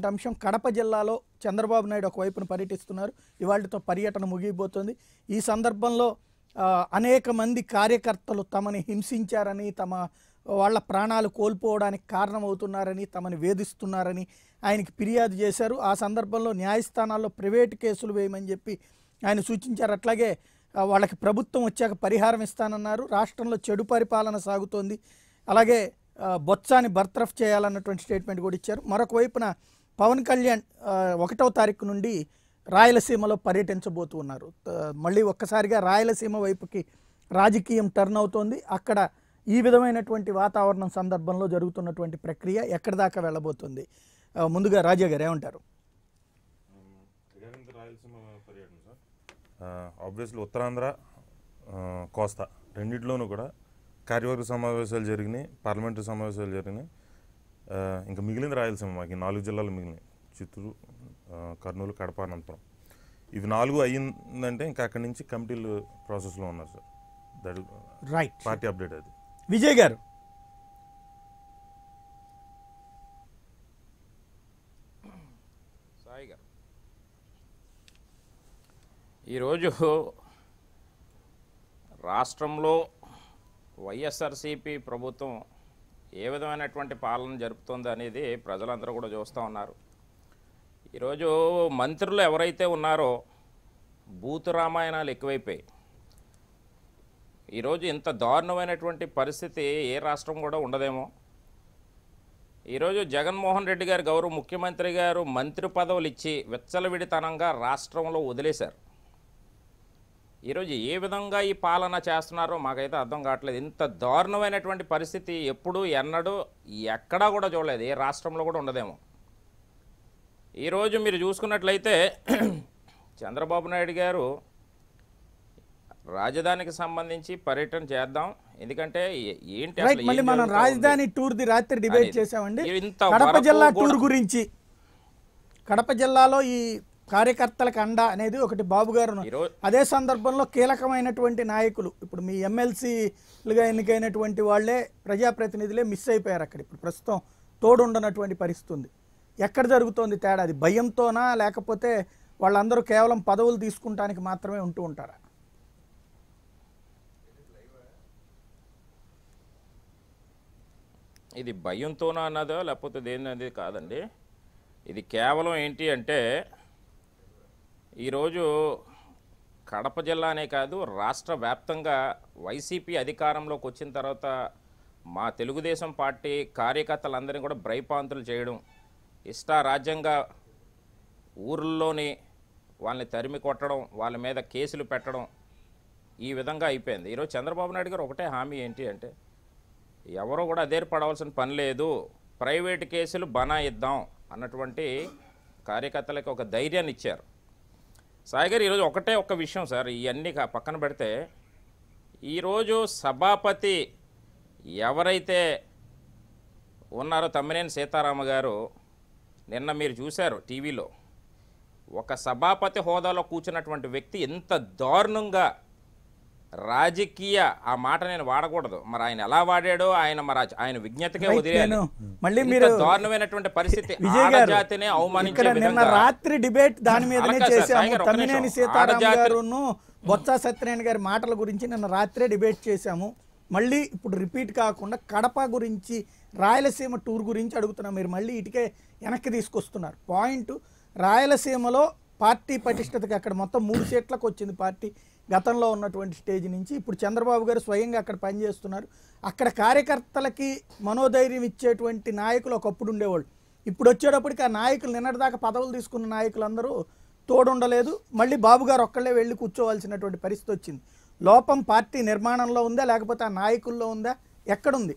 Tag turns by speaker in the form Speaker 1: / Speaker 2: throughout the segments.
Speaker 1: కీలకమైనటువంటి అంశం కడప జిల్లాలో చంద్రబాబు నాయుడు ఒకవైపున పర్యటిస్తున్నారు ఇవాళతో పర్యటన ముగిపోతుంది ఈ సందర్భంలో ఆ, అనేక మంది కార్యకర్తలు తమని హింసించారని తమ వాళ్ళ ప్రాణాలు కోల్పోవడానికి కారణమవుతున్నారని తమని వేధిస్తున్నారని ఆయనకి ఫిర్యాదు చేశారు ఆ సందర్భంలో న్యాయస్థానాల్లో ప్రైవేటు కేసులు వేయమని చెప్పి ఆయన సూచించారు అట్లాగే ఆ, వాళ్ళకి ప్రభుత్వం వచ్చాక పరిహారం ఇస్తానన్నారు రాష్ట్రంలో చెడు పరిపాలన సాగుతోంది అలాగే ఆ, బొత్సాని బర్తరఫ్ చేయాలన్నటువంటి స్టేట్మెంట్ కూడా ఇచ్చారు మరొక వైపున పవన్ కళ్యాణ్ ఆ, ఒకటవ తారీఖు నుండి రాయలసీమలో పర్యటించబోతూ ఉన్నారు త- మళ్ళీ ఒక్కసారిగా రాయలసీమ వైపుకి రాజకీయం టర్న్ అవుతోంది అక్కడ ఈ విధమైనటువంటి వాతావరణం సందర్భంలో జరుగుతున్నటువంటి ప్రక్రియ ఎక్కడి దాకా వెళ్ళబోతుంది ఆ, ముందుగా రాజా గారు ఏమంటారు
Speaker 2: రిగార్డింగ్ ద రాయలసీమ పర్యటన సార్ ఆబ్వియస్లీ ఉత్తరాంధ్ర ఆ, కోస్తా రెండిట్లోనూ కూడా కార్యవర్గ సమావేశాలు జరిగినాయి పార్లమెంటరీ సమావేశాలు జరిగినాయి ఆ, ఇంకా మిగిలింది రాయలసీమ మాకు ఈ నాలుగు జిల్లాలు మిగిలినాయి చిత్తూరు ఆ, కర్నూలు కడప అనంతపురం ఇవి నాలుగు అయ్యిందంటే ఇంకా అక్కడి నుంచి కమిటీలు ప్రాసెస్లో ఉన్నారు sir that
Speaker 1: right
Speaker 2: party update అది
Speaker 1: విజయ్ గారు
Speaker 3: సాయి గారు ఈరోజు రాష్ట్రంలో వైఎస్ఆర్సీపీ ప్రభుత్వం ఏ విధమైనటువంటి పాలన జరుపుతుందో అనేది ప్రజలందరూ కూడా చూస్తూ ఉన్నారు ఈరోజు మంత్రులు ఎవరైతే ఉన్నారో బూతు రామాయణాలు ఎక్కువైపోయాయి ఈరోజు ఇంత దారుణమైనటువంటి పరిస్థితి ఏ రాష్ట్రం కూడా ఉండదేమో ఈరోజు జగన్మోహన్ రెడ్డి గారు గౌరవ ముఖ్యమంత్రి గారు మంత్రి పదవులు ఇచ్చి విచ్చలవిడితనంగా రాష్ట్రంలో వదిలేశారు ఈరోజు ఏ విధంగా ఈ పాలన చేస్తున్నారో మాకైతే అర్థం కావట్లేదు ఇంత దారుణమైనటువంటి పరిస్థితి ఎప్పుడు ఎన్నడూ ఎక్కడా కూడా చూడలేదు ఏ రాష్ట్రంలో కూడా ఉండదేమో ఈరోజు మీరు చూసుకున్నట్లయితే చంద్రబాబు నాయుడు గారు రాజధానికి సంబంధించి పర్యటన చేద్దాం ఎందుకంటే ఏ- ఏంటి
Speaker 1: రైట్
Speaker 3: అసలు
Speaker 1: మళ్ళీ
Speaker 3: ఏం
Speaker 1: మనం
Speaker 3: జరుగుతోంది?
Speaker 1: రాజధాని టూర్ ది రాత్రి డిబేట్
Speaker 3: అనేది.
Speaker 1: చేసామండి
Speaker 3: ఇంత
Speaker 1: కడప
Speaker 3: వరకు
Speaker 1: జిల్లా
Speaker 3: కూడా-
Speaker 1: టూర్ గురించి కడప జిల్లాలో ఈ కార్యకర్తలకు అండ అనేది ఒకటి బాబు గారు
Speaker 3: ఈరోజు
Speaker 1: అదే సందర్భంలో కీలకమైనటువంటి నాయకులు ఇప్పుడు మీ ఎమ్మెల్సీలుగా ఎన్నికైనటువంటి వాళ్ళే ప్రజాప్రతినిధులే మిస్ అయిపోయారు అక్కడ ఇప్పుడు ప్రస్తుతం తోడుండనటువంటి పరిస్థితి ఉంది ఎక్కడ జరుగుతోంది తేడా అది భయంతోనా లేకపోతే వాళ్ళందరూ కేవలం పదవులు తీసుకుంటానికి మాత్రమే ఉంటూ ఉంటారా
Speaker 3: ఇది భయంతోనా అన్నదో లేకపోతే దేని అనేది కాదండి ఇది కేవలం ఏంటి అంటే ఈరోజు కడప జిల్లానే కాదు రాష్ట్ర వ్యాప్తంగా వైసీపీ అధికారంలోకి వచ్చిన తర్వాత మా తెలుగుదేశం పార్టీ కార్యకర్తలందరినీ కూడా భ్రైపాంతులు చేయడం ఇష్టారాజ్యంగా ఊర్లలోని వాళ్ళని తరిమి కొట్టడం వాళ్ళ మీద కేసులు పెట్టడం ఈ విధంగా అయిపోయింది ఈరోజు చంద్రబాబు నాయుడు గారు ఒకటే హామీ ఏంటి అంటే ఎవరో కూడా అదేర్పడవలసిన పని లేదు ప్రైవేట్ కేసులు బనాయిద్దాం అన్నటువంటి కార్యకర్తలకు ఒక ధైర్యాన్ని ఇచ్చారు సాయి గారు ఈరోజు ఒకటే ఒక విషయం సార్ ఇవన్నీ కా- పక్కన పెడితే ఈరోజు సభాపతి ఎవరైతే ఉన్నారో తమ్మినేని సీతారామ గారు నిన్న మీరు చూశారు టీవీలో ఒక సభాపతి హోదాలో కూర్చున్నటువంటి వ్యక్తి ఎంత దారుణంగా రాజకీయ ఆ మాట నేను వాడకూడదు మరి ఆయన ఎలా వాడాడో ఆయన మరి ఆ- ఆయన విజ్ఞతకే
Speaker 1: రైట్,
Speaker 3: వదిలేయాలి
Speaker 1: నేను మళ్ళీ
Speaker 3: ఇంత
Speaker 1: మీరు
Speaker 3: దారుణమైనటువంటి పరిస్థితి
Speaker 1: విజయ్ గారు
Speaker 3: ఆడజాతినే అవమానించే
Speaker 1: ఇక్కడ నిన్న
Speaker 3: విధంగా
Speaker 1: రాత్రి డిబేట్ దాని మీదనే
Speaker 3: అలా కాదు సార్,
Speaker 1: చేశాము
Speaker 3: సాయి గారు, ఒక్క
Speaker 1: తమ్మినేని
Speaker 3: నిమిషం.
Speaker 1: సీతారాం
Speaker 3: ఆడజాతి-
Speaker 1: గారును బొత్స సత్యనారాయణ గారి మాటల గురించి నిన్న రాత్రే డిబేట్ చేశాము మళ్ళీ ఇప్పుడు రిపీట్ కాకుండా కడప గురించి రాయలసీమ టూర్ గురించి అడుగుతున్నాం మీరు మళ్ళీ ఇటుకే వెనక్కి తీసుకొస్తున్నారు పాయింట్ రాయలసీమలో పార్టీ పటిష్టతకి అక్కడ మొత్తం మూడు సీట్లకు వచ్చింది పార్టీ గతంలో ఉన్నటువంటి స్టేజ్ నుంచి ఇప్పుడు చంద్రబాబు గారు స్వయంగా అక్కడ పనిచేస్తున్నారు అక్కడ కార్యకర్తలకి మనోధైర్యం ఇచ్చేటువంటి నాయకులు ఒకప్పుడు ఉండేవాళ్ళు ఇప్పుడు వచ్చేటప్పటికి ఆ నాయకులు నిన్నటిదాకా పదవులు తీసుకున్న నాయకులందరూ తోడుండలేదు మళ్ళీ బాబు గారు ఒక్కళ్ళే వెళ్ళి కూర్చోవలసినటువంటి పరిస్థితి వచ్చింది లోపం పార్టీ నిర్మాణంలో ఉందా లేకపోతే ఆ నాయకుల్లో ఉందా ఎక్కడుంది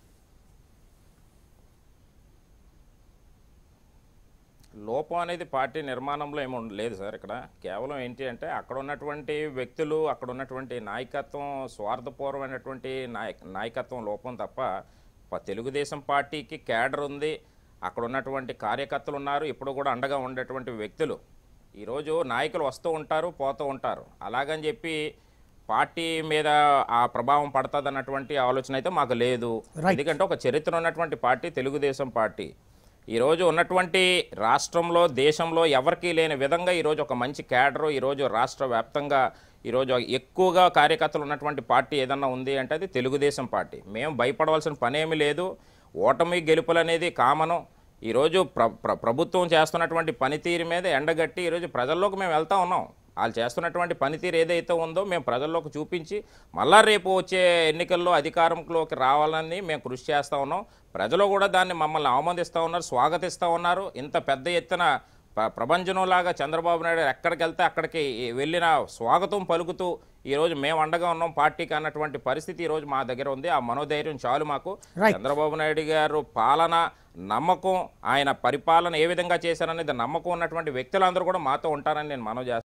Speaker 3: లోపం అనేది పార్టీ నిర్మాణంలో ఏమి ఉండ- లేదు సార్ ఇక్కడ కేవలం ఏంటి అంటే అక్కడ ఉన్నటువంటి వ్యక్తులు అక్కడ ఉన్నటువంటి నాయకత్వం స్వార్థపూర్వమైనటువంటి నాయ నాయకత్వం లోపం తప్ప ప- తెలుగుదేశం పార్టీకి క్యాడర్ ఉంది అక్కడ ఉన్నటువంటి కార్యకర్తలు ఉన్నారు ఇప్పుడు కూడా అండగా ఉండేటువంటి వ్యక్తులు ఈరోజు నాయకులు వస్తూ ఉంటారు పోతూ ఉంటారు అలాగని చెప్పి పార్టీ మీద ఆ ప్రభావం పడుతుంది అన్నటువంటి ఆలోచన అయితే మాకు లేదు
Speaker 1: Right.
Speaker 3: ఎందుకంటే ఒక చరిత్ర ఉన్నటువంటి పార్టీ తెలుగుదేశం పార్టీ ఈరోజు ఉన్నటువంటి రాష్ట్రంలో దేశంలో ఎవరికీ లేని విధంగా ఈరోజు ఒక మంచి క్యాడరు ఈరోజు రాష్ట్ర వ్యాప్తంగా ఈరోజు ఎక్కువగా కార్యకర్తలు ఉన్నటువంటి పార్టీ ఏదన్నా ఉంది అంటే అది తెలుగుదేశం పార్టీ మేము భయపడవలసిన పనేమీ లేదు ఓటమి గెలుపులు అనేది కామను ఈరోజు ప్ర ప్ర ప్రభుత్వం చేస్తున్నటువంటి పనితీరు మీద ఎండగట్టి ఈరోజు ప్రజల్లోకి మేము వెళ్తా ఉన్నాం వాళ్ళు చేస్తున్నటువంటి పనితీరు ఏదైతే ఉందో మేము ప్రజల్లోకి చూపించి మళ్ళా రేపు వచ్చే ఎన్నికల్లో అధికారంలోకి రావాలని మేము కృషి చేస్తూ ఉన్నాం ప్రజలు కూడా దాన్ని మమ్మల్ని ఆమోదిస్తూ ఉన్నారు స్వాగతిస్తూ ఉన్నారు ఇంత పెద్ద ఎత్తున ప్ర- ప్రభంజనంలాగా చంద్రబాబు నాయుడు ఎక్కడికి వెళ్తే అక్కడికి వెళ్ళిన స్వాగతం పలుకుతూ ఈరోజు మేము అండగా ఉన్నాం పార్టీకి అన్నటువంటి పరిస్థితి ఈరోజు మా దగ్గర ఉంది ఆ మనోధైర్యం చాలు మాకు
Speaker 1: Right.
Speaker 3: చంద్రబాబు నాయుడు గారు పాలన నమ్మకం ఆయన పరిపాలన ఏ విధంగా చేశారనేది నమ్మకం ఉన్నటువంటి వ్యక్తులందరూ కూడా మాతో ఉంటారని నేను మనవి చేస్తాను